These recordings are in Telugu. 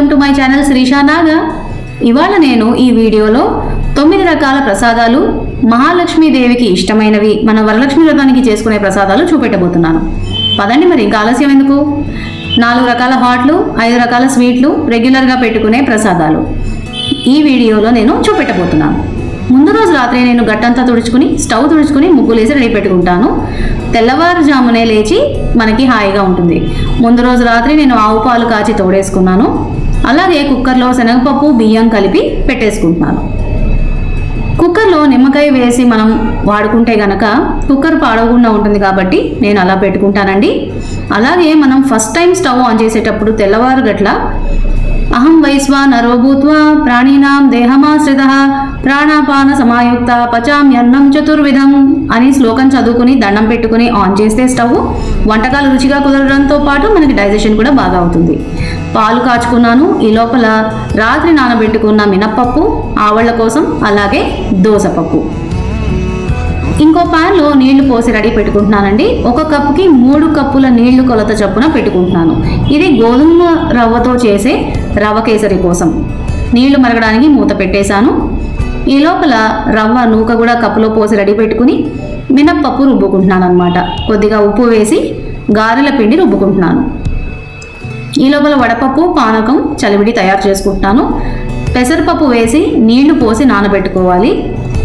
welcome to my channel Srisha Naga ఇవాళ నేను ఈ వీడియోలో తొమ్మిది రకాల ప్రసాదాలు మహాలక్ష్మీదేవికి ఇష్టమైనవి మన వరలక్ష్మి వ్రతానికి చేసుకునే ప్రసాదాలు చూపెట్టబోతున్నాను పదండి మరి ఇంకా ఆలస్యం ఎందుకు నాలుగు రకాల హాట్లు ఐదు రకాల స్వీట్లు రెగ్యులర్గా పెట్టుకునే ప్రసాదాలు ఈ వీడియోలో నేను చూపెట్టబోతున్నాను ముందు రోజు రాత్రి నేను గట్టంతా తుడుచుకుని స్టవ్ తుడుచుకుని ముగ్గులేసి రెడీ పెట్టుకుంటాను తెల్లవారుజామునే లేచి మనకి హాయిగా ఉంటుంది ముందు రోజు రాత్రి నేను ఆవు పాలు కాచి తోడేసుకున్నాను అలాగే కుక్కర్లో శనగపప్పు బియ్యం కలిపి పెట్టేసుకుంటున్నాను కుక్కర్లో నిమ్మకాయ వేసి మనం వాడుకుంటే గనక కుక్కర్ పాడవకుండా ఉంటుంది కాబట్టి నేను అలా పెట్టుకుంటానండి అలాగే మనం ఫస్ట్ టైం స్టవ్ ఆన్ చేసేటప్పుడు తెల్లవారు గట్ల అహం వైశ్వా నరో భూత్వా ప్రాణీనాం దేహమాశ్రిత ప్రాణాపాన సమాయుక్త పచామ్యన్నం చతుర్విధం అని శ్లోకం చదువుకుని దండం పెట్టుకుని ఆన్ చేస్తే స్టవ్ వంటకాలు రుచిగా కుదరడంతో పాటు మనకి డైజెషన్ కూడా బాగా అవుతుంది పాలు కాచుకున్నాను ఈ లోపల రాత్రి నానబెట్టుకున్న మినప్పప్పు ఆవళ్ళ కోసం అలాగే దోసపప్పు ఇంకో ప్యాన్లో నీళ్లు పోసి రెడీ పెట్టుకుంటున్నానండి ఒక కప్పుకి మూడు కప్పుల నీళ్లు కొలత చొప్పున పెట్టుకుంటున్నాను ఇది గోధుమ రవ్వతో చేసే రవ్వ కేసరి కోసం నీళ్లు మరగడానికి మూత పెట్టేశాను ఈ లోపల రవ్వ నూక కూడా కప్పులో పోసి రెడీ పెట్టుకుని మినప్పప్పు రుబ్బుకుంటున్నాను అనమాట కొద్దిగా ఉప్పు వేసి గారెల పిండి రుబ్బుకుంటున్నాను ఈ లోపల వడపప్పు పానకం చలివిడి తయారు చేసుకుంటున్నాను పెసరపప్పు వేసి నీళ్లు పోసి నానబెట్టుకోవాలి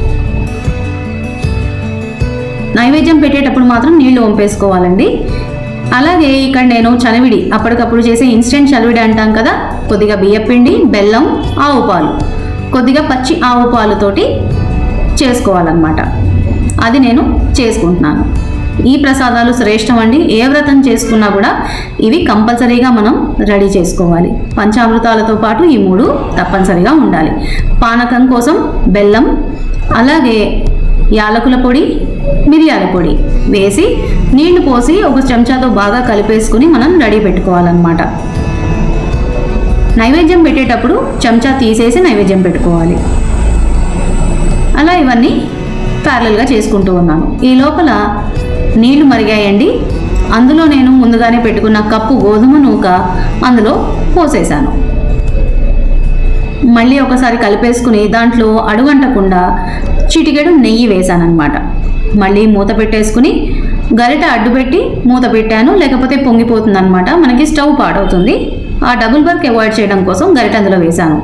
నైవేద్యం పెట్టేటప్పుడు మాత్రం నీళ్లు వంపేసుకోవాలండి అలాగే ఇక్కడ నేను చలివిడి అప్పటికప్పుడు చేసే ఇన్స్టెంట్ చలివిడి అంటాం కదా కొద్దిగా బియ్యపిండి బెల్లం ఆవు పాలు కొద్దిగా పచ్చి ఆవు పాలుతోటి చేసుకోవాలన్నమాట అది నేను చేసుకుంటున్నాను ఈ ప్రసాదాలు శ్రేష్టం అండి ఏ వ్రతం చేసుకున్నా కూడా ఇవి కంపల్సరీగా మనం రెడీ చేసుకోవాలి పంచామృతాలతో పాటు ఈ మూడు తప్పనిసరిగా ఉండాలి పానకం కోసం బెల్లం అలాగే యాలకుల పొడి మిరియాల పొడి వేసి నీళ్లు పోసి ఒక చెంచాతో బాగా కలిపేసుకుని మనం రెడీ పెట్టుకోవాలన్నమాట నైవేద్యం పెట్టేటప్పుడు చెంచా తీసేసి నైవేద్యం పెట్టుకోవాలి అలా ఇవన్నీ ప్యారలల్గా చేసుకుంటూ ఉన్నాను ఈ లోపల నీళ్లు మరిగాయండి అందులో నేను ముందుగానే పెట్టుకున్న కప్పు గోధుమ నూక అందులో పోసేశాను మళ్ళీ ఒకసారి కలిపేసుకుని దాంట్లో అడుగంటకుండా చిటికెడు నెయ్యి వేశానన్నమాట మళ్ళీ మూత పెట్టేసుకుని గరిట అడ్డుపెట్టి మూత పెట్టాను లేకపోతే పొంగిపోతుంది అనమాట మనకి స్టవ్ పాడవుతుంది ఆ డబుల్ వర్క్ అవాయిడ్ చేయడం కోసం గరిట అందులో వేశాను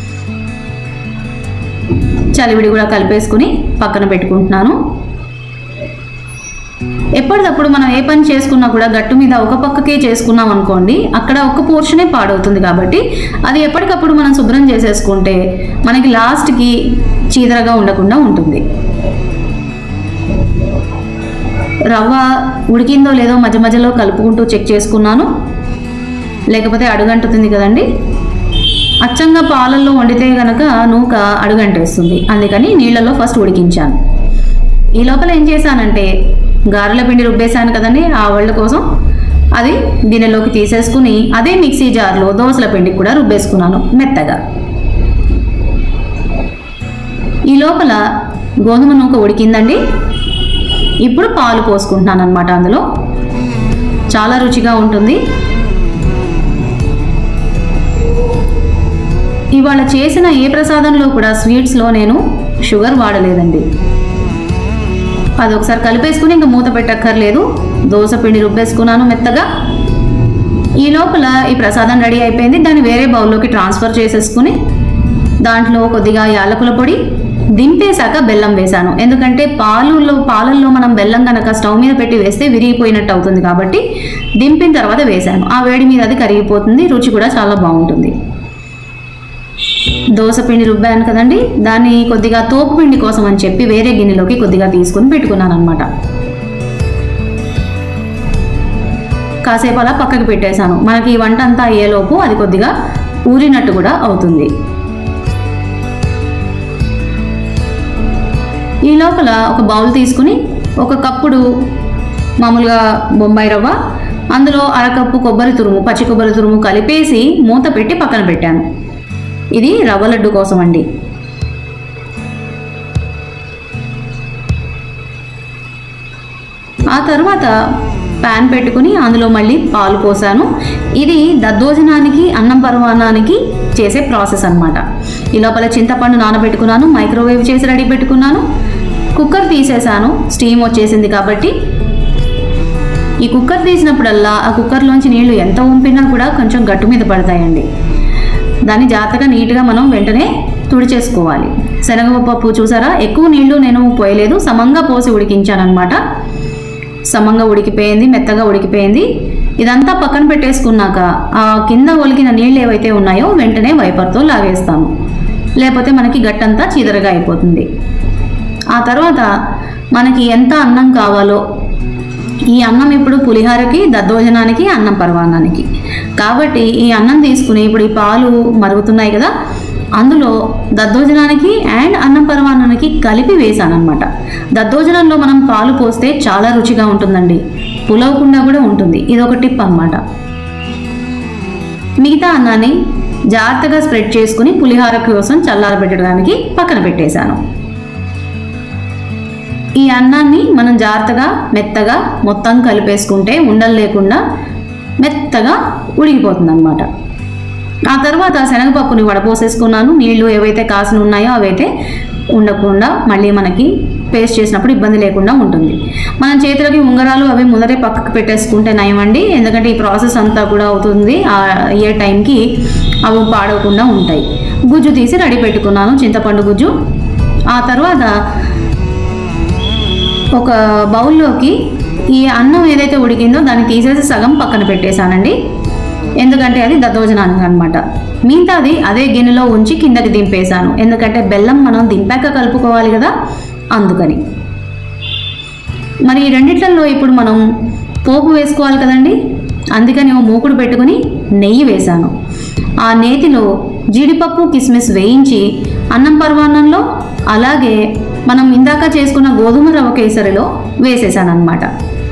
చలివిడి కూడా కలిపేసుకుని పక్కన పెట్టుకుంటున్నాను ఎప్పటికప్పుడు మనం ఏ పని చేసుకున్నా కూడా గట్టు మీద ఒక పక్కకే చేసుకున్నాం అనుకోండి అక్కడ ఒక పోర్షనే పాడవుతుంది కాబట్టి అది ఎప్పటికప్పుడు మనం శుభ్రం చేసేసుకుంటే మనకి లాస్ట్కి చీదరగా ఉండకుండా ఉంటుంది రవ్వ ఉడికిందో లేదో మధ్య మధ్యలో కలుపుకుంటూ చెక్ చేసుకున్నాను లేకపోతే అడుగంటుతుంది కదండి అచ్చంగా పాలల్లో వండితే గనక నూక అడుగంటేస్తుంది అందుకని నీళ్ళలో ఫస్ట్ ఉడికించాను ఈ లోపల ఏం చేశానంటే గారెల పిండి రుబ్బేశాను కదండి ఆ వాళ్ళ కోసం అది గిన్నెలోకి తీసేసుకుని అదే మిక్సీ జార్లో దోసల పిండి కూడా రుబ్బేసుకున్నాను మెత్తగా ఈ లోపల గోధుమ నూక ఉడికిందండి ఇప్పుడు పాలు పోసుకుంటున్నాను అనమాట అందులో చాలా రుచిగా ఉంటుంది ఇవాళ చేసిన ఏ ప్రసాదంలో కూడా స్వీట్స్లో నేను షుగర్ వాడలేదండి అది ఒకసారి కలిపేసుకుని ఇంకా మూత పెట్టక్కర్లేదు దోశ పిండి రుబ్బేసుకున్నాను మెత్తగా ఈ లోపల ఈ ప్రసాదం రెడీ అయిపోయింది దాన్ని వేరే బౌల్లోకి ట్రాన్స్ఫర్ చేసేసుకుని దాంట్లో కొద్దిగా యాలకుల పొడి దింపేశాక బెల్లం వేశాను ఎందుకంటే పాలులో పాలల్లో మనం బెల్లం కనుక స్టవ్ మీద పెట్టి వేస్తే విరిగిపోయినట్టు అవుతుంది కాబట్టి దింపిన తర్వాత వేశాను ఆ వేడి మీద అది కరిగిపోతుంది రుచి కూడా చాలా బాగుంటుంది దోశ పిండి రుబ్బాను కదండి దాన్ని కొద్దిగా తోపు పిండి కోసం అని చెప్పి వేరే గిన్నెలోకి కొద్దిగా తీసుకుని పెట్టుకున్నాను అనమాట కాసేపు అలా పక్కకి పెట్టేశాను మనకి ఈ వంట అంతా అయ్యేలోపు అది కొద్దిగా ఊరినట్టు కూడా అవుతుంది ఈ లోపల ఒక బౌల్ తీసుకుని ఒక కప్పుడు మామూలుగా బొంబాయి రవ్వ అందులో అరకప్పు కొబ్బరి తురుము పచ్చి కొబ్బరి తురుము కలిపేసి మూత పెట్టి పక్కన పెట్టాను ఇది రవ్వ లడ్డు కోసం అండి ఆ తర్వాత ప్యాన్ పెట్టుకుని అందులో మళ్ళీ పాలు పోసాను ఇది దద్దోజనానికి అన్నం పరమాణానికి చేసే ప్రాసెస్ అన్నమాట ఈ లోపల చింతపండు నానబెట్టుకున్నాను మైక్రోవేవ్ చేసి రెడీ పెట్టుకున్నాను కుక్కర్ తీసేసాను స్టీమ్ వచ్చేసింది కాబట్టి ఈ కుక్కర్ తీసినప్పుడల్లా ఆ కుక్కర్లోంచి నీళ్లు ఎంత ఉంపినా కూడా కొంచెం గట్టు మీద పడతాయండి దాన్ని జాగ్రత్తగా నీట్గా మనం వెంటనే తుడిచేసుకోవాలి శనగపప్పు చూసారా ఎక్కువ నీళ్లు నేను పోయలేదు సమంగా పోసి ఉడికించానమాట సమంగా ఉడికిపోయింది మెత్తగా ఉడికిపోయింది ఇదంతా పక్కన పెట్టేసుకున్నాక ఆ కింద ఒలికిన నీళ్ళు ఏవైతే ఉన్నాయో వెంటనే వైపర్తో లాగేస్తాను లేకపోతే మనకి గట్టంతా చీదరగా అయిపోతుంది ఆ తర్వాత మనకి ఎంత అన్నం కావాలో ఈ అన్నం ఇప్పుడు పులిహారకి దద్దోజనానికి అన్నం పరవాన్నానికి కాబట్టి ఈ అన్నం తీసుకుని ఇప్పుడు ఈ పాలు మరుగుతున్నాయి కదా అందులో దద్దోజనానికి అండ్ అన్నం పరమాన్నానికి కలిపి వేసాను అనమాట దద్దోజనంలో మనం పాలు పోస్తే చాలా రుచిగా ఉంటుందండి పులవకుండా కూడా ఉంటుంది ఇది ఒక టిప్ అన్నమాట మిగతా అన్నాన్ని జాగ్రత్తగా స్ప్రెడ్ చేసుకుని పులిహార కోసం చల్లారబెట్టడానికి పక్కన పెట్టేశాను ఈ అన్నాన్ని మనం జాగ్రత్తగా మెత్తగా మొత్తం కలిపేసుకుంటే ఉండలు లేకుండా మెత్తగా ఉడికిపోతుంది అనమాట ఆ తర్వాత శనగపప్పుని వడపోసేసుకున్నాను నీళ్లు ఏవైతే కాసిన ఉన్నాయో అవైతే ఉండకుండా మళ్ళీ మనకి పేస్ట్ చేసినప్పుడు ఇబ్బంది లేకుండా ఉంటుంది మనం చేతులకి ఉంగరాలు అవి ముందరే పక్కకు పెట్టేసుకుంటే నయమండి ఎందుకంటే ఈ ప్రాసెస్ అంతా కూడా అవుతుంది ఆ అయ్యే టైంకి అవి పాడవకుండా ఉంటాయి గుజ్జు తీసి రెడీ పెట్టుకున్నాను చింతపండు గుజ్జు ఆ తర్వాత ఒక బౌల్లోకి ఈ అన్నం ఏదైతే ఉడికిందో దాన్ని తీసేసి సగం పక్కన పెట్టేశానండి ఎందుకంటే అది దద్దోజనానికి అనమాట మిగతాది అదే గిన్నెలో ఉంచి కిందకి దింపేశాను ఎందుకంటే బెల్లం మనం దింపాక కలుపుకోవాలి కదా అందుకని మరి ఈ రెండిట్లలో ఇప్పుడు మనం పోపు వేసుకోవాలి కదండి అందుకని ఓ మూకుడు పెట్టుకుని నెయ్యి వేశాను ఆ నేతిలో జీడిపప్పు కిస్మిస్ వేయించి అన్నం పర్వాన్నంలో అలాగే మనం ఇందాక చేసుకున్న గోధుమ రవ్వ కేసరిలో వేసేసాను అనమాట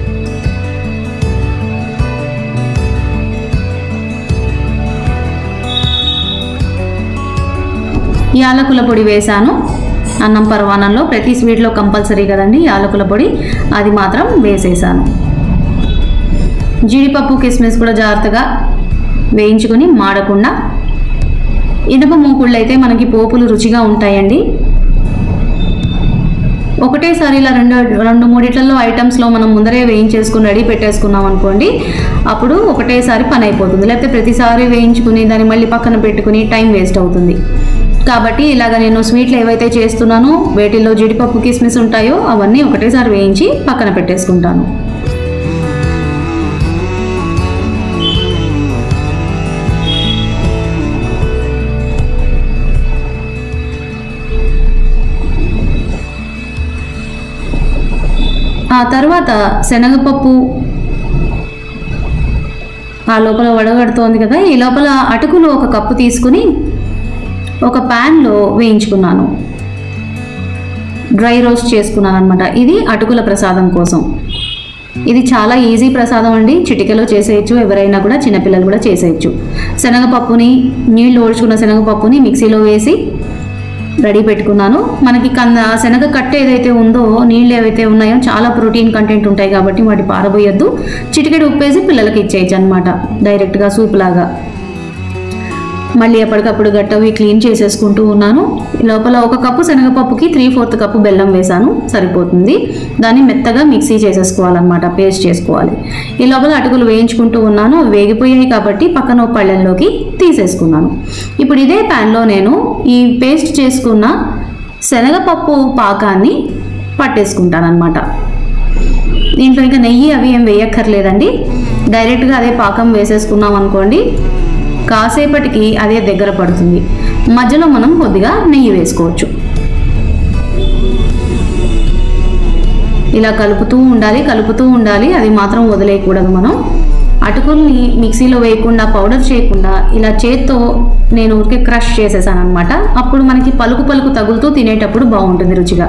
యాలకుల పొడి వేశాను అన్నం పరవానంలో ప్రతి స్వీట్లో కంపల్సరీ కదండి యాలకుల పొడి అది మాత్రం వేసేసాను జీడిపప్పు కిస్మిస్ కూడా జాగ్రత్తగా వేయించుకుని మాడకుండా ఇనుప మూకుళ్ళు అయితే మనకి పోపులు రుచిగా ఉంటాయండి ఒకటేసారి ఇలా రెండు రెండు మూడిట్లలో ఐటమ్స్లో మనం ముందరే వేయించేసుకుని రెడీ పెట్టేసుకున్నాం అనుకోండి అప్పుడు ఒకటేసారి పని అయిపోతుంది లేకపోతే ప్రతిసారి వేయించుకుని దాన్ని మళ్ళీ పక్కన పెట్టుకుని టైం వేస్ట్ అవుతుంది కాబట్టి ఇలాగ నేను స్వీట్లు ఏవైతే చేస్తున్నానో వేటిల్లో జీడిపప్పు కిస్మిస్ ఉంటాయో అవన్నీ ఒకటేసారి వేయించి పక్కన పెట్టేసుకుంటాను ఆ తర్వాత శనగపప్పు ఆ లోపల వడగడుతోంది కదా ఈ లోపల అటుకులు ఒక కప్పు తీసుకుని ఒక ప్యాన్లో వేయించుకున్నాను డ్రై రోస్ట్ చేసుకున్నాను అనమాట ఇది అటుకుల ప్రసాదం కోసం ఇది చాలా ఈజీ ప్రసాదం అండి చిటికెలో చేసేయచ్చు ఎవరైనా కూడా చిన్నపిల్లలు కూడా చేసేయచ్చు శనగపప్పుని నీళ్లు ఓడ్చుకున్న శనగపప్పుని మిక్సీలో వేసి రెడీ పెట్టుకున్నాను మనకి కంద శనగ కట్ట ఏదైతే ఉందో నీళ్ళు ఏవైతే ఉన్నాయో చాలా ప్రోటీన్ కంటెంట్ ఉంటాయి కాబట్టి వాటి పారబోయొద్దు చిటికెడు ఉప్పేసి పిల్లలకి ఇచ్చేయచ్చు అనమాట డైరెక్ట్గా సూప్ లాగా మళ్ళీ ఎప్పటికప్పుడు గట్టవి క్లీన్ చేసేసుకుంటూ ఉన్నాను ఈ లోపల ఒక కప్పు శనగపప్పుకి త్రీ ఫోర్త్ కప్పు బెల్లం వేసాను సరిపోతుంది దాన్ని మెత్తగా మిక్సీ చేసేసుకోవాలన్నమాట పేస్ట్ చేసుకోవాలి ఈ లోపల అటుకులు వేయించుకుంటూ ఉన్నాను అవి వేగిపోయాయి కాబట్టి పక్కన ఒక పళ్ళెంలోకి తీసేసుకున్నాను ఇప్పుడు ఇదే ప్యాన్లో నేను ఈ పేస్ట్ చేసుకున్న శనగపప్పు పాకాన్ని పట్టేసుకుంటాను అనమాట దీంట్లో ఇంకా నెయ్యి అవి ఏం వేయక్కర్లేదండి డైరెక్ట్గా అదే పాకం వేసేసుకున్నాం అనుకోండి కాసేపటికి అదే దగ్గర పడుతుంది మధ్యలో మనం కొద్దిగా నెయ్యి వేసుకోవచ్చు ఇలా కలుపుతూ ఉండాలి కలుపుతూ ఉండాలి అది మాత్రం వదిలేయకూడదు మనం అటుకుల్ని మిక్సీలో వేయకుండా పౌడర్ చేయకుండా ఇలా చేత్తో నేను ఊరికే క్రష్ చేసేసాను అనమాట అప్పుడు మనకి పలుకు పలుకు తగులుతూ తినేటప్పుడు బాగుంటుంది రుచిగా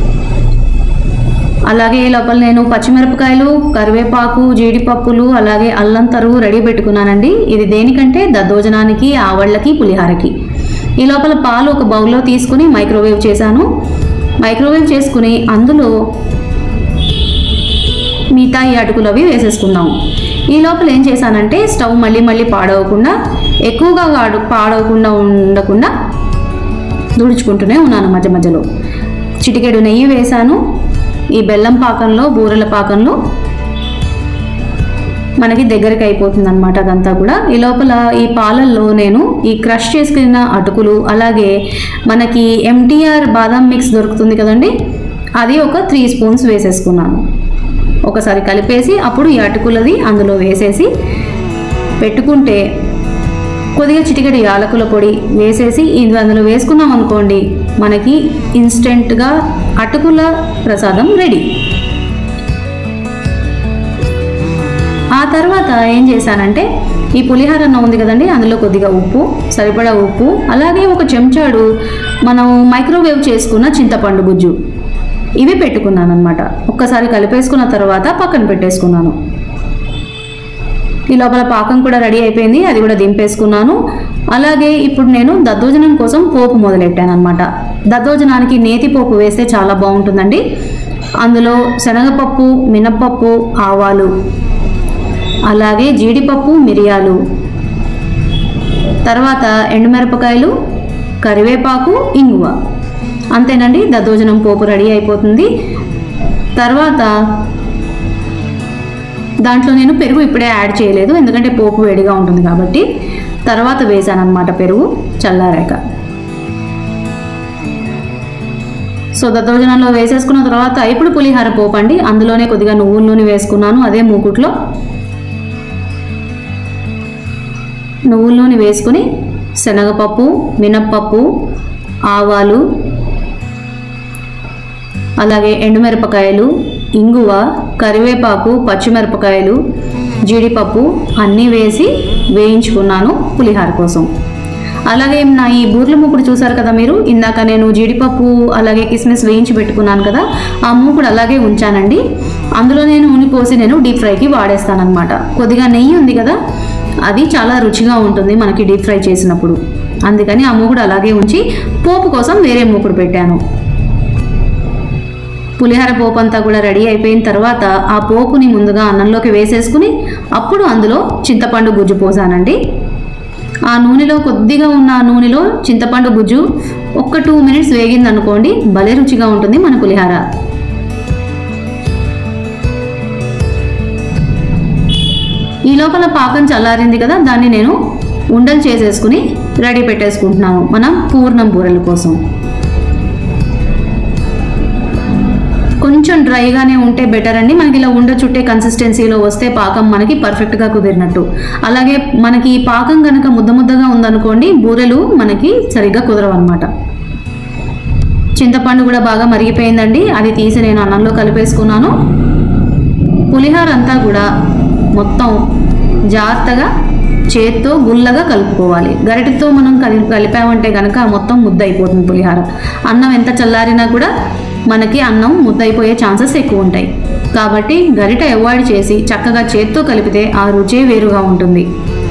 అలాగే లోపల నేను పచ్చిమిరపకాయలు కరివేపాకు జీడిపప్పులు అలాగే అల్లం తరుగు రెడీ పెట్టుకున్నానండి ఇది దేనికంటే దద్దోజనానికి ఆవళ్ళకి పులిహారకి ఈ లోపల పాలు ఒక బౌల్లో తీసుకుని మైక్రోవేవ్ చేశాను మైక్రోవేవ్ చేసుకుని అందులో మిగతా ఈ అటుకులు అవి వేసేసుకుందాం ఈ లోపల ఏం చేశానంటే స్టవ్ మళ్ళీ మళ్ళీ పాడవకుండా ఎక్కువగా ఆడు పాడవకుండా ఉండకుండా దుడుచుకుంటూనే ఉన్నాను మధ్య మధ్యలో చిటికెడు నెయ్యి వేశాను ఈ బెల్లం పాకంలో బూరెల పాకంలో మనకి దగ్గరికి అయిపోతుంది అనమాట అదంతా కూడా ఈ లోపల ఈ పాలల్లో నేను ఈ క్రష్ చేసుకున్న అటుకులు అలాగే మనకి ఎంటీఆర్ బాదాం మిక్స్ దొరుకుతుంది కదండి అది ఒక త్రీ స్పూన్స్ వేసేసుకున్నాను ఒకసారి కలిపేసి అప్పుడు ఈ అటుకులది అందులో వేసేసి పెట్టుకుంటే కొద్దిగా చిటికెడు యాలకుల పొడి వేసేసి ఇది అందులో వేసుకున్నాం అనుకోండి మనకి ఇన్స్టెంట్గా అటుకుల ప్రసాదం రెడీ ఆ తర్వాత ఏం చేశానంటే ఈ పులిహోర అన్నం ఉంది కదండి అందులో కొద్దిగా ఉప్పు సరిపడా ఉప్పు అలాగే ఒక చెంచాడు మనం మైక్రోవేవ్ చేసుకున్న చింతపండు గుజ్జు ఇవి పెట్టుకున్నాను అనమాట ఒక్కసారి కలిపేసుకున్న తర్వాత పక్కన పెట్టేసుకున్నాను ఈ లోపల పాకం కూడా రెడీ అయిపోయింది అది కూడా దింపేసుకున్నాను అలాగే ఇప్పుడు నేను దద్దోజనం కోసం పోపు మొదలెట్టాను అనమాట దద్దోజనానికి నేతి పోపు వేస్తే చాలా బాగుంటుందండి అందులో శనగపప్పు మినప్పప్పు ఆవాలు అలాగే జీడిపప్పు మిరియాలు తర్వాత ఎండుమిరపకాయలు కరివేపాకు ఇంగువ అంతేనండి దద్దోజనం పోపు రెడీ అయిపోతుంది తర్వాత దాంట్లో నేను పెరుగు ఇప్పుడే యాడ్ చేయలేదు ఎందుకంటే పోపు వేడిగా ఉంటుంది కాబట్టి తర్వాత వేసాను అనమాట పెరుగు చల్లారాక సో దద్దోజనంలో వేసేసుకున్న తర్వాత ఇప్పుడు పులిహార పోపు అండి అందులోనే కొద్దిగా నువ్వుల నూనె వేసుకున్నాను అదే మూకుట్లో నువ్వుల నూనె వేసుకుని శనగపప్పు మినప్పప్పు ఆవాలు అలాగే ఎండుమిరపకాయలు ఇంగువ కరివేపాకు పచ్చిమిరపకాయలు జీడిపప్పు అన్నీ వేసి వేయించుకున్నాను పులిహార కోసం అలాగే నా ఈ బూర్ల మూకుడు చూసారు కదా మీరు ఇందాక నేను జీడిపప్పు అలాగే కిస్మిస్ వేయించి పెట్టుకున్నాను కదా ఆ మూకుడు అలాగే ఉంచానండి అందులో నేను నూనె పోసి నేను డీప్ ఫ్రైకి వాడేస్తానమాట కొద్దిగా నెయ్యి ఉంది కదా అది చాలా రుచిగా ఉంటుంది మనకి డీప్ ఫ్రై చేసినప్పుడు అందుకని ఆ మూకుడు అలాగే ఉంచి పోపు కోసం వేరే మూకుడు పెట్టాను పులిహోర పోపు అంతా కూడా రెడీ అయిపోయిన తర్వాత ఆ పోపుని ముందుగా అన్నంలోకి వేసేసుకుని అప్పుడు అందులో చింతపండు గుజ్జు పోసానండి ఆ నూనెలో కొద్దిగా ఉన్న ఆ నూనెలో చింతపండు గుజ్జు ఒక్క టూ మినిట్స్ వేగింది అనుకోండి భలే రుచిగా ఉంటుంది మన పులిహార ఈ లోపల పాకం చల్లారింది కదా దాన్ని నేను ఉండలు చేసేసుకుని రెడీ పెట్టేసుకుంటున్నాను మనం పూర్ణం బూరెల కోసం కొంచెం డ్రైగానే ఉంటే బెటర్ అండి మనకి ఇలా ఉండ చుట్టే కన్సిస్టెన్సీలో వస్తే పాకం మనకి పర్ఫెక్ట్గా కుదిరినట్టు అలాగే మనకి ఈ పాకం కనుక ముద్ద ముద్దగా ఉందనుకోండి బూరెలు మనకి సరిగ్గా కుదరవు అనమాట చింతపండు కూడా బాగా మరిగిపోయిందండి అది తీసి నేను అన్నంలో కలిపేసుకున్నాను పులిహోర అంతా కూడా మొత్తం జాగ్రత్తగా చేత్తో గుల్లగా కలుపుకోవాలి గరిటెతో మనం కలి కలిపామంటే కనుక మొత్తం ముద్ద అయిపోతుంది పులిహోర అన్నం ఎంత చల్లారినా కూడా మనకి అన్నం ముద్ద అయిపోయే ఛాన్సెస్ ఎక్కువ ఉంటాయి కాబట్టి గరిట అవాయిడ్ చేసి చక్కగా చేత్తో కలిపితే ఆ రుచే వేరుగా ఉంటుంది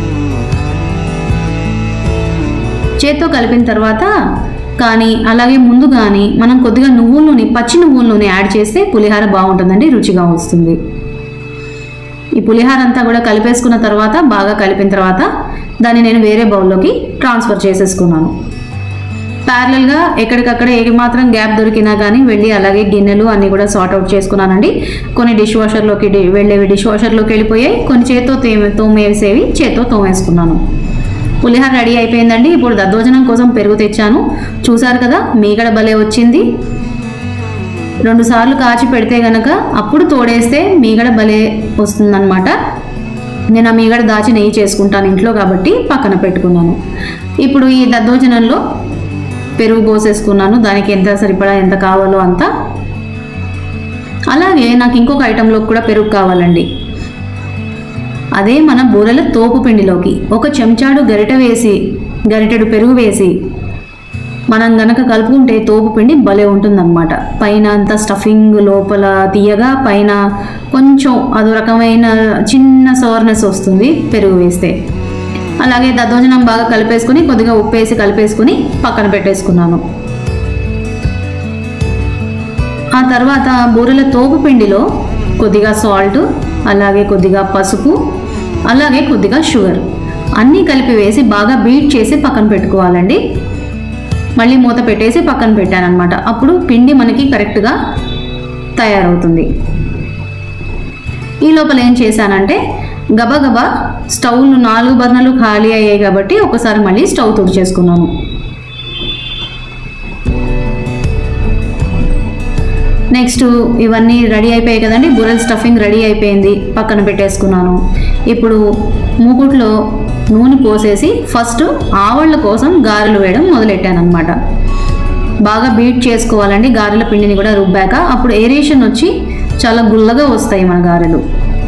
చేత్తో కలిపిన తర్వాత కానీ అలాగే ముందు కానీ మనం కొద్దిగా నువ్వుల నూనె పచ్చి నువ్వుల నూనె యాడ్ చేస్తే పులిహార బాగుంటుందండి రుచిగా వస్తుంది ఈ పులిహార అంతా కూడా కలిపేసుకున్న తర్వాత బాగా కలిపిన తర్వాత దాన్ని నేను వేరే బౌల్లోకి ట్రాన్స్ఫర్ చేసేసుకున్నాను ప్యారలల్గా ఎక్కడికక్కడ ఏ మాత్రం గ్యాప్ దొరికినా కానీ వెళ్ళి అలాగే గిన్నెలు అన్నీ కూడా సార్ట్ అవుట్ చేసుకున్నానండి కొన్ని డిష్ వాషర్లోకి డి- వెళ్ళేవి డిష్ వాషర్లోకి వెళ్ళిపోయాయి కొన్ని చేత్తో తోమే తోమేసేవి చేత్తో తోమేసుకున్నాను పులిహార రెడీ అయిపోయిందండి ఇప్పుడు దద్దోజనం కోసం పెరుగు తెచ్చాను చూసారు కదా మీగడ భలే వచ్చింది రెండు సార్లు కాచి పెడితే గనక అప్పుడు తోడేస్తే మీగడ భలే వస్తుందన్నమాట నేను ఆ మీగడ దాచి నెయ్యి చేసుకుంటాను ఇంట్లో కాబట్టి పక్కన పెట్టుకున్నాను ఇప్పుడు ఈ దద్దోజనంలో పెరుగు పోసేసుకున్నాను దానికి ఎంత సరిపడా ఎంత కావాలో అంత అలాగే నాకు ఇంకొక ఐటెంలో కూడా పెరుగు కావాలండి అదే మన బూరెల తోపు పిండిలోకి ఒక చెంచాడు గరిట వేసి గరిటెడు పెరుగు వేసి మనం గనక కలుపుకుంటే తోపు పిండి భలే ఉంటుందన్నమాట పైన అంతా స్టఫింగ్ లోపల తీయగా పైన కొంచెం అదో రకమైన చిన్న సోర్నెస్ వస్తుంది పెరుగు వేస్తే అలాగే దద్దోజనం బాగా కలిపేసుకుని కొద్దిగా ఉప్పు వేసి కలిపేసుకుని పక్కన పెట్టేసుకున్నాను ఆ తర్వాత బూరెల తోపు పిండిలో కొద్దిగా సాల్ట్ అలాగే కొద్దిగా పసుపు అలాగే కొద్దిగా షుగర్ అన్నీ కలిపి వేసి బాగా బీట్ చేసి పక్కన పెట్టుకోవాలండి మళ్ళీ మూత పెట్టేసి పక్కన పెట్టాను అనమాట అప్పుడు పిండి మనకి కరెక్ట్గా తయారవుతుంది ఈ లోపల ఏం చేశానంటే గబగబా స్టవ్లు నాలుగు బర్నలు ఖాళీ అయ్యాయి కాబట్టి ఒకసారి మళ్ళీ స్టవ్ తుడిచేసుకున్నాను నెక్స్ట్ ఇవన్నీ రెడీ అయిపోయాయి కదండి బురల్ స్టఫింగ్ రెడీ అయిపోయింది పక్కన పెట్టేసుకున్నాను ఇప్పుడు మూకుట్లో నూనె పోసేసి ఫస్ట్ ఆవళ్ళ కోసం గారెలు వేయడం మొదలెట్టాను అనమాట బాగా బీట్ చేసుకోవాలండి గారెల పిండిని కూడా రుబ్బాక అప్పుడు ఏరియేషన్ వచ్చి చాలా గుల్లగా వస్తాయి మన గారెలు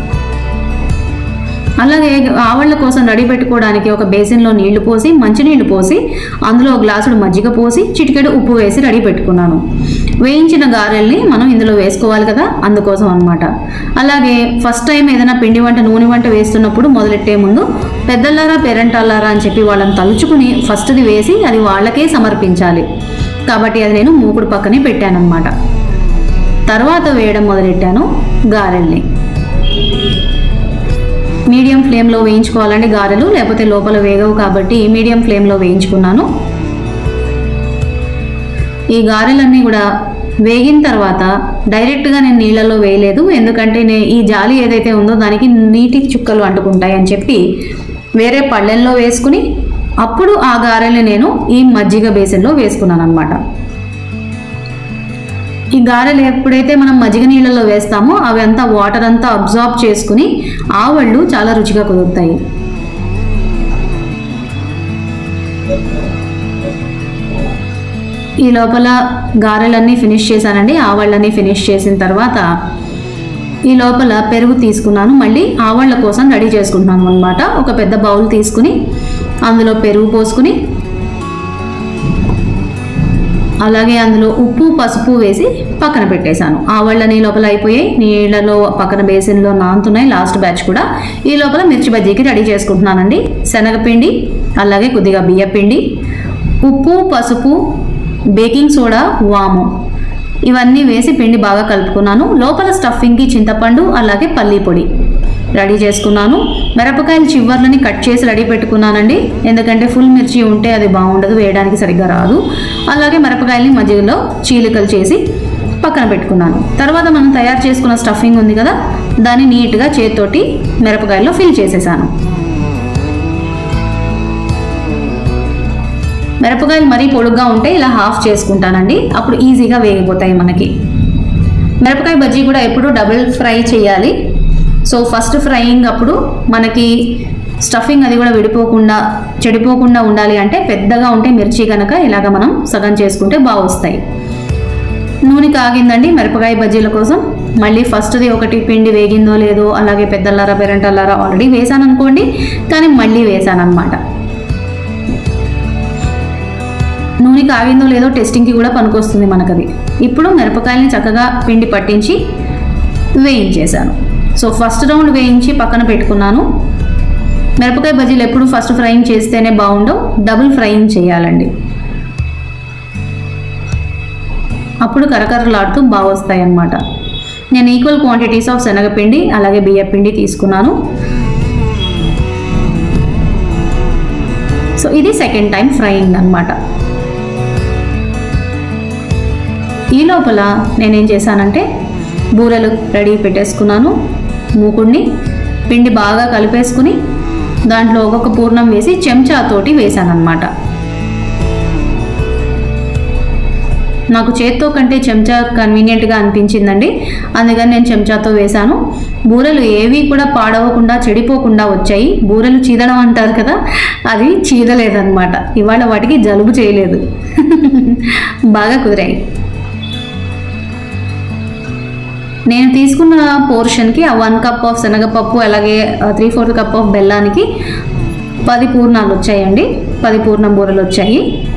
అలాగే ఆవళ్ళ కోసం రెడీ పెట్టుకోవడానికి ఒక బేసిన్లో నీళ్లు పోసి మంచినీళ్లు పోసి అందులో ఒక గ్లాసుడు మజ్జిగ పోసి చిటికెడు ఉప్పు వేసి రెడీ పెట్టుకున్నాను వేయించిన గారెల్ని మనం ఇందులో వేసుకోవాలి కదా అందుకోసం అనమాట అలాగే ఫస్ట్ టైం ఏదైనా పిండి వంట నూనె వంట వేస్తున్నప్పుడు మొదలెట్టే ముందు పెద్దల్లారా పేరెంటాలారా అని చెప్పి వాళ్ళని తలుచుకుని ఫస్ట్ది వేసి అది వాళ్ళకే సమర్పించాలి కాబట్టి అది నేను మూకుడు పక్కనే పెట్టానన్నమాట తర్వాత వేయడం మొదలెట్టాను గారెల్ని మీడియం ఫ్లేమ్లో వేయించుకోవాలండి గారెలు లేకపోతే లోపల వేగవు కాబట్టి మీడియం ఫ్లేమ్లో వేయించుకున్నాను ఈ గారెలన్నీ కూడా వేగిన తర్వాత డైరెక్ట్గా నేను నీళ్ళలో వేయలేదు ఎందుకంటే నే- ఈ జాలి ఏదైతే ఉందో దానికి నీటి చుక్కలు అంటుకుంటాయి అని చెప్పి వేరే పళ్ళెంలో వేసుకుని అప్పుడు ఆ గారెల్ని నేను ఈ మజ్జిగ బేసిన్లో వేసుకున్నాను అనమాట ఈ గారెలు ఎప్పుడైతే మనం మజ్జిగ నీళ్ళలో వేస్తామో అవి అంతా వాటర్ అంతా అబ్జార్బ్ చేసుకుని ఆవళ్ళు చాలా రుచిగా కుదురుతాయి ఈ లోపల గారెలన్నీ ఫినిష్ చేశానండి ఆవళ్ళన్నీ ఫినిష్ చేసిన తర్వాత ఈ లోపల పెరుగు తీసుకున్నాను మళ్ళీ ఆవళ్ళ కోసం రెడీ చేసుకుంటున్నాను అనమాట ఒక పెద్ద బౌల్ తీసుకుని అందులో పెరుగు పోసుకుని అలాగే అందులో ఉప్పు పసుపు వేసి పక్కన పెట్టేశాను ఆవళ్ళని లోపల అయిపోయాయి నీళ్ళలో పక్కన బేసిన్లో నానుతున్నాయి లాస్ట్ బ్యాచ్ కూడా ఈ లోపల మిర్చి బజ్జీకి రెడీ చేసుకుంటున్నానండి శనగపిండి అలాగే కొద్దిగా బియ్యపిండి ఉప్పు పసుపు బేకింగ్ సోడా వాము ఇవన్నీ వేసి పిండి బాగా కలుపుకున్నాను లోపల స్టఫింగ్కి చింతపండు అలాగే పల్లీ పొడి రెడీ చేసుకున్నాను మిరపకాయలు చివర్లని కట్ చేసి రెడీ పెట్టుకున్నానండి ఎందుకంటే ఫుల్ మిర్చి ఉంటే అది బాగుండదు వేయడానికి సరిగ్గా రాదు అలాగే మిరపకాయల్ని మజ్జిగలో చీలికలు చేసి పక్కన పెట్టుకున్నాను తర్వాత మనం తయారు చేసుకున్న స్టఫింగ్ ఉంది కదా దాన్ని నీట్గా చేతితోటి మిరపకాయల్లో ఫిల్ చేసేసాను మిరపకాయలు మరీ పొడుగ్గా ఉంటే ఇలా హాఫ్ చేసుకుంటానండి అప్పుడు ఈజీగా వేగిపోతాయి మనకి మిరపకాయ బజ్జీ కూడా ఎప్పుడు డబుల్ ఫ్రై చేయాలి సో ఫస్ట్ ఫ్రైయింగ్ అప్పుడు మనకి స్టఫింగ్ అది కూడా విడిపోకుండా చెడిపోకుండా ఉండాలి అంటే పెద్దగా ఉంటే మిర్చి కనుక ఇలాగ మనం సగం చేసుకుంటే బాగా వస్తాయి నూనె కాగిందండి మిరపకాయ బజ్జీల కోసం మళ్ళీ ఫస్ట్ది ఒకటి పిండి వేగిందో లేదో అలాగే పెద్దల్లారా పెరంటల్లారా ఆల్రెడీ వేసాను అనుకోండి కానీ మళ్ళీ వేసాను అనమాట నూనె కాగిందో లేదో టెస్టింగ్కి కూడా పనికొస్తుంది మనకది ఇప్పుడు మిరపకాయల్ని చక్కగా పిండి పట్టించి వేయించేశాను సో ఫస్ట్ రౌండ్ వేయించి పక్కన పెట్టుకున్నాను మిరపకాయ బజ్జీలు ఎప్పుడు ఫస్ట్ ఫ్రైయింగ్ చేస్తేనే బాగుండవు డబుల్ ఫ్రైయింగ్ చేయాలండి అప్పుడు కరకరలాడుతూ బాగా వస్తాయి అన్నమాట నేను ఈక్వల్ క్వాంటిటీస్ ఆఫ్ శనగపిండి అలాగే బియ్యపిండి తీసుకున్నాను సో ఇది సెకండ్ టైం ఫ్రైయింగ్ అన్నమాట ఈ లోపల నేనేం చేశానంటే బూరెలు రెడీ పెట్టేసుకున్నాను మూకుడిని పిండి బాగా కలిపేసుకుని దాంట్లో ఒక్కొక్క పూర్ణం వేసి చెంచాతోటి వేసాను అనమాట నాకు చేత్తో కంటే చెంచా కన్వీనియంట్గా అనిపించిందండి అందుకని నేను చెంచాతో వేశాను బూరెలు ఏవి కూడా పాడవకుండా చెడిపోకుండా వచ్చాయి బూరెలు చీదడం అంటారు కదా అది చీదలేదన్నమాట ఇవాళ వాటికి జలుబు చేయలేదు బాగా కుదిరాయి నేను తీసుకున్న పోర్షన్కి ఆ వన్ కప్ ఆఫ్ శనగపప్పు అలాగే త్రీ ఫోర్త్ కప్ ఆఫ్ బెల్లానికి పది పూర్ణాలు వచ్చాయండి పది పూర్ణం బూరలు వచ్చాయి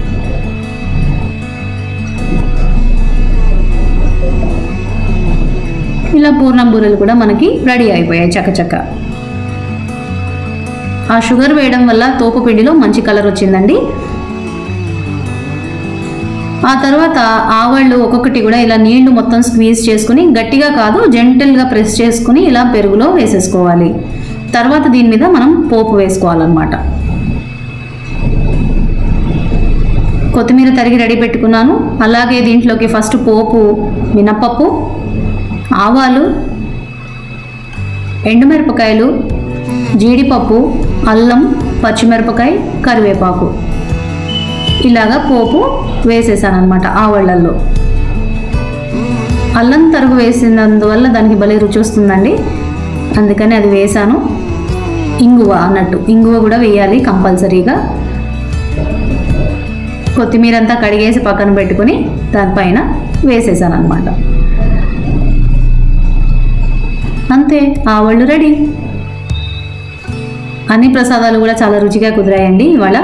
ఇలా పూర్ణం బూరెలు కూడా మనకి రెడీ అయిపోయాయి చకచక ఆ షుగర్ వేయడం వల్ల తోపు పిండిలో మంచి కలర్ వచ్చిందండి ఆ తర్వాత ఆవాళ్ళు ఒక్కొక్కటి కూడా ఇలా నీళ్లు మొత్తం స్క్వీజ్ చేసుకుని గట్టిగా కాదు జెంటల్గా ప్రెస్ చేసుకుని ఇలా పెరుగులో వేసేసుకోవాలి తర్వాత దీని మీద మనం పోపు వేసుకోవాలన్నమాట కొత్తిమీర తరిగి రెడీ పెట్టుకున్నాను అలాగే దీంట్లోకి ఫస్ట్ పోపు మినపప్పు ఆవాలు ఎండుమిరపకాయలు జీడిపప్పు అల్లం పచ్చిమిరపకాయ కరివేపాకు ఇలాగా పోపు వేసేసాను అనమాట ఆవళ్ళల్లో అల్లం తరుగు వేసినందువల్ల దానికి భలే రుచి వస్తుందండి అందుకని అది వేసాను ఇంగువ అన్నట్టు ఇంగువ కూడా వేయాలి కంపల్సరీగా కొత్తిమీర అంతా కడిగేసి పక్కన పెట్టుకుని దానిపైన వేసేసాను అనమాట అంతే ఆవళ్ళు రెడీ అన్ని ప్రసాదాలు కూడా చాలా రుచిగా కుదిరాయండి ఇవాళ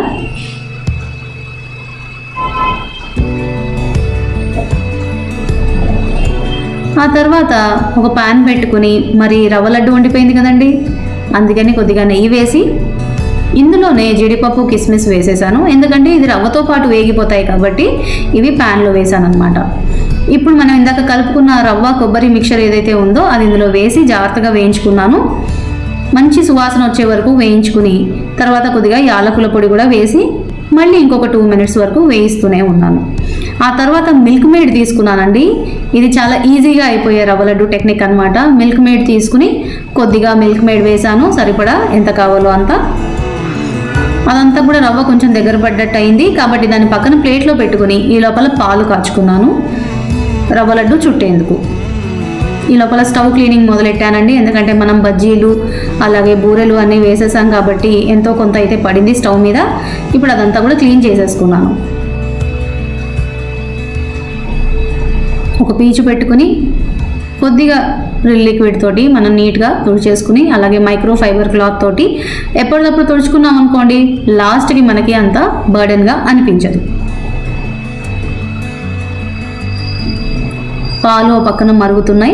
ఆ తర్వాత ఒక పాన్ పెట్టుకుని మరి రవ్వ లడ్డు వండిపోయింది కదండి అందుకని కొద్దిగా నెయ్యి వేసి ఇందులోనే జీడిపప్పు కిస్మిస్ వేసేసాను ఎందుకంటే ఇది రవ్వతో పాటు వేగిపోతాయి కాబట్టి ఇవి ప్యాన్లో వేసాను అనమాట ఇప్పుడు మనం ఇందాక కలుపుకున్న రవ్వ కొబ్బరి మిక్చర్ ఏదైతే ఉందో అది ఇందులో వేసి జాగ్రత్తగా వేయించుకున్నాను మంచి సువాసన వచ్చే వరకు వేయించుకుని తర్వాత కొద్దిగా యాలకుల పొడి కూడా వేసి మళ్ళీ ఇంకొక టూ మినిట్స్ వరకు వేయిస్తూనే ఉన్నాను ఆ తర్వాత మిల్క్ మేడ్ తీసుకున్నానండి ఇది చాలా ఈజీగా అయిపోయే రవ్వ లడ్డు టెక్నిక్ అనమాట మిల్క్ మేడ్ తీసుకుని కొద్దిగా మిల్క్ మేడ్ వేసాను సరిపడా ఎంత కావాలో అంత అదంతా కూడా రవ్వ కొంచెం దగ్గర పడ్డట్టు అయింది కాబట్టి దాన్ని పక్కన ప్లేట్లో పెట్టుకుని ఈ లోపల పాలు కాచుకున్నాను రవ్వ లడ్డు చుట్టేందుకు ఈ లోపల స్టవ్ క్లీనింగ్ మొదలెట్టానండి ఎందుకంటే మనం బజ్జీలు అలాగే బూరెలు అన్నీ వేసేసాం కాబట్టి ఎంతో కొంత అయితే పడింది స్టవ్ మీద ఇప్పుడు అదంతా కూడా క్లీన్ చేసేసుకున్నాను ఒక పీచు పెట్టుకుని కొద్దిగా లిక్విడ్ తోటి మనం నీట్గా తుడిచేసుకుని అలాగే మైక్రో ఫైబర్ క్లాత్ తోటి ఎప్పటికప్పుడు తుడుచుకున్నాం అనుకోండి లాస్ట్కి మనకి అంత బర్డెన్గా అనిపించదు పాలు ఓ పక్కన మరుగుతున్నాయి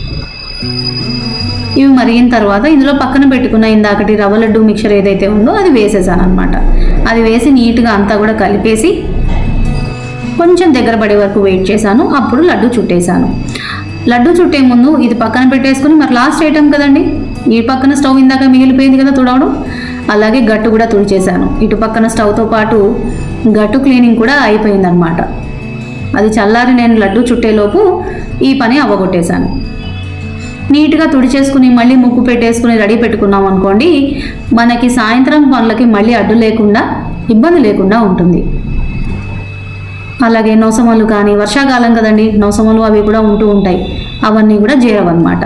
ఇవి మరిగిన తర్వాత ఇందులో పక్కన పెట్టుకున్న ఇందాకటి రవ్వ లడ్డు మిక్చర్ ఏదైతే ఉందో అది వేసేసాను అనమాట అది వేసి నీట్గా అంతా కూడా కలిపేసి కొంచెం దగ్గర పడే వరకు వెయిట్ చేశాను అప్పుడు లడ్డు చుట్టేశాను లడ్డు చుట్టే ముందు ఇది పక్కన పెట్టేసుకుని మరి లాస్ట్ ఐటమ్ కదండి ఈ పక్కన స్టవ్ ఇందాక మిగిలిపోయింది కదా తుడవడం అలాగే గట్టు కూడా తుడిచేశాను ఇటు పక్కన స్టవ్తో పాటు గట్టు క్లీనింగ్ కూడా అయిపోయిందనమాట అది చల్లారి నేను లడ్డు చుట్టేలోపు ఈ పని అవ్వగొట్టేశాను నీట్గా తుడిచేసుకుని మళ్ళీ ముక్కు పెట్టేసుకుని రెడీ పెట్టుకున్నాం అనుకోండి మనకి సాయంత్రం పనులకి మళ్ళీ అడ్డు లేకుండా ఇబ్బంది లేకుండా ఉంటుంది అలాగే నోసమలు కానీ వర్షాకాలం కదండి నోసమలు అవి కూడా ఉంటూ ఉంటాయి అవన్నీ కూడా చేరవన్నమాట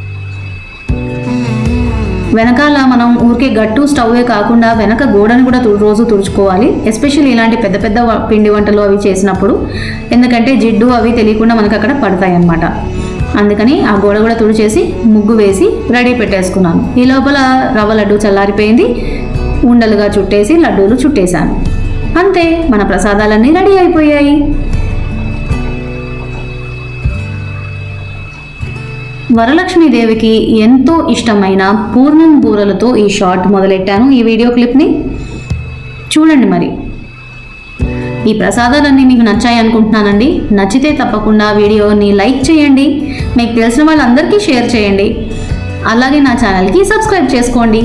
వెనకాల మనం ఊరికే గట్టు స్టవ్వే కాకుండా వెనక గోడని కూడా తు- రోజు తుడుచుకోవాలి ఎస్పెషల్లీ ఇలాంటి పెద్ద పెద్ద వ- పిండి వంటలు అవి చేసినప్పుడు ఎందుకంటే జిడ్డు అవి తెలియకుండా మనకు అక్కడ పడతాయి అన్నమాట అందుకని ఆ గోడ కూడా తుడిచేసి ముగ్గు వేసి రెడీ పెట్టేసుకున్నాను ఈ లోపల రవ్వ లడ్డు చల్లారిపోయింది ఉండలుగా చుట్టేసి లడ్డూలు చుట్టేశాను అంతే మన ప్రసాదాలన్నీ రెడీ అయిపోయాయి వరలక్ష్మీదేవికి ఎంతో ఇష్టమైన పూర్ణం బూరలతో ఈ షార్ట్ మొదలెట్టాను ఈ వీడియో క్లిప్ని చూడండి మరి ఈ ప్రసాదాలన్నీ మీకు నచ్చాయి అనుకుంటున్నానండి నచ్చితే తప్పకుండా వీడియోని లైక్ చేయండి మీకు తెలిసిన వాళ్ళందరికీ షేర్ చేయండి అలాగే నా ఛానల్కి సబ్స్క్రైబ్ చేసుకోండి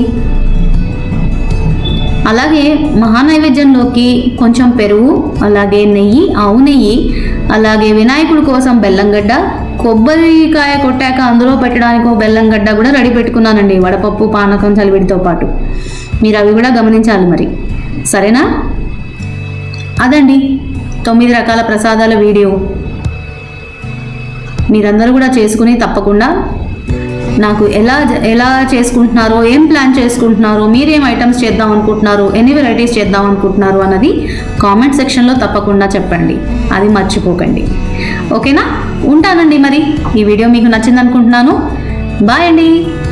అలాగే మహానైవేద్యంలోకి కొంచెం పెరుగు అలాగే నెయ్యి ఆవు నెయ్యి అలాగే వినాయకుడి కోసం బెల్లంగడ్డ కొబ్బరికాయ కొట్టాక అందులో పెట్టడానికి ఒక బెల్లంగడ్డ కూడా రెడీ పెట్టుకున్నానండి వడపప్పు పానకం చలివిడితో పాటు మీరు అవి కూడా గమనించాలి మరి సరేనా అదండి తొమ్మిది రకాల ప్రసాదాల వీడియో మీరందరూ కూడా చేసుకుని తప్పకుండా నాకు ఎలా ఎలా చేసుకుంటున్నారో ఏం ప్లాన్ చేసుకుంటున్నారో మీరేం ఐటమ్స్ చేద్దాం అనుకుంటున్నారు ఎన్ని వెరైటీస్ చేద్దాం అనుకుంటున్నారు అన్నది కామెంట్ సెక్షన్లో తప్పకుండా చెప్పండి అది మర్చిపోకండి ఓకేనా ఉంటానండి మరి ఈ వీడియో మీకు నచ్చింది అనుకుంటున్నాను బాయ్ అండి